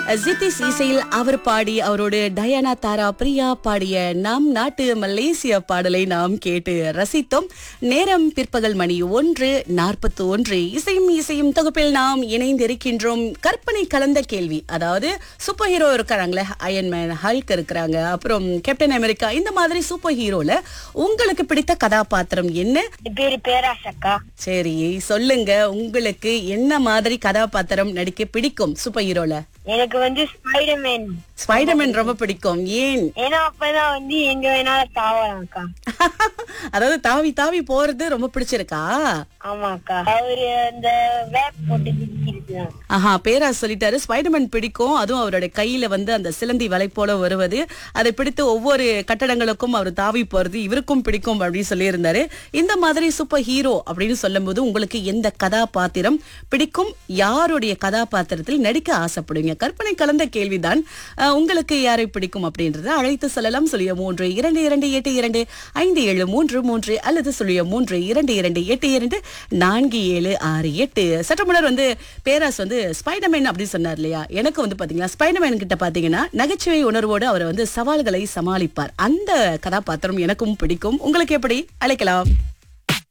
ஜித்திஸ் இசையில் அவர் பாடி அவரோட டயானா தாரா பிரியா பாடிய நம் நாட்டு மலேசிய பாடலை நாம் கேட்டு ரசித்தோம் நேரம் பிற்பகல் மணி ஒன்று நாற்பத்தி ஒன்று இசையும் இசையும் தொகுப்பில் நாம் இணைந்திருக்கின்றோம் கற்பனை கலந்த கேள்வி அதாவது சூப்பர் ஹீரோ இருக்கிறாங்களே அயன்மேன் ஹல்க் இருக்கிறாங்க அப்புறம் கேப்டன் அமெரிக்கா இந்த மாதிரி சூப்பர் ஹீரோல உங்களுக்கு பிடித்த கதாபாத்திரம் என்ன என் பேரு பேராசக்கா சரி சொல்லுங்க உங்களுக்கு என்ன மாதிரி கதாபாத்திரம் நடிக்க பிடிக்கும் சூப்பர் ஹீரோல எனக்கு வந்து ஸ்பைடர்மேன் ஸ்பைடர்மேன் ரொம்ப பிடிக்கும் ஏன் ஏன்னா அப்பதான் வந்து எங்க வேணாலும் தாவலாம்க்கா அதாவது தாவி தாவி போறது ரொம்ப பிடிச்சிருக்கா ஆமாக்கா அவரு அந்த வேப் போட்டு இருக்குதான் ஆஹா பேரா சொல்லிட்டாரு ஸ்பைடர்மேன் பிடிக்கும் அதுவும் அவரோட கையில வந்து அந்த சிலந்தி வலை போல வருவது அதை பிடித்து ஒவ்வொரு கட்டடங்களுக்கும் அவர் தாவி போறது இவருக்கும் பிடிக்கும் அப்படின்னு சொல்லியிருந்தாரு இந்த மாதிரி சூப்பர் ஹீரோ அப்படின்னு சொல்லும்போது உங்களுக்கு எந்த கதாபாத்திரம் பிடிக்கும் யாருடைய கதாபாத்திரத்தில் நடிக்க ஆசைப்படுவீங்க கற்பனை கலந்த கேள்விதான் அஹ், உங்களுக்கு யாரை பிடிக்கும் அப்படின்றத அழைத்து சொல்லலாம் சொல்லிய மூன்று இரண்டு இரண்டு எட்டு இரண்டு ஐந்து ஏழு மூன்று மூன்று அல்லது சொல்லிய மூன்று இரண்டு இரண்டு எட்டு இரண்டு நான்கு ஏழு ஆறு எட்டு சற்று முன்னர் வந்து பேராஸ் வந்து ஸ்பைடர்மேன் அப்படின்னு சொன்னார் இல்லையா எனக்கு வந்து பாத்தீங்கன்னா ஸ்பைடர்மேன் கிட்ட பாத்தீங்கன்னா நகைச்சுவை உணர்வோடு அவர் வந்து சவால்களை சமாளிப்பார் அந்த கதாபாத்திரம் எனக்கும் பிடிக்கும் உங்களுக்கு எப்படி அழைக்கலாம்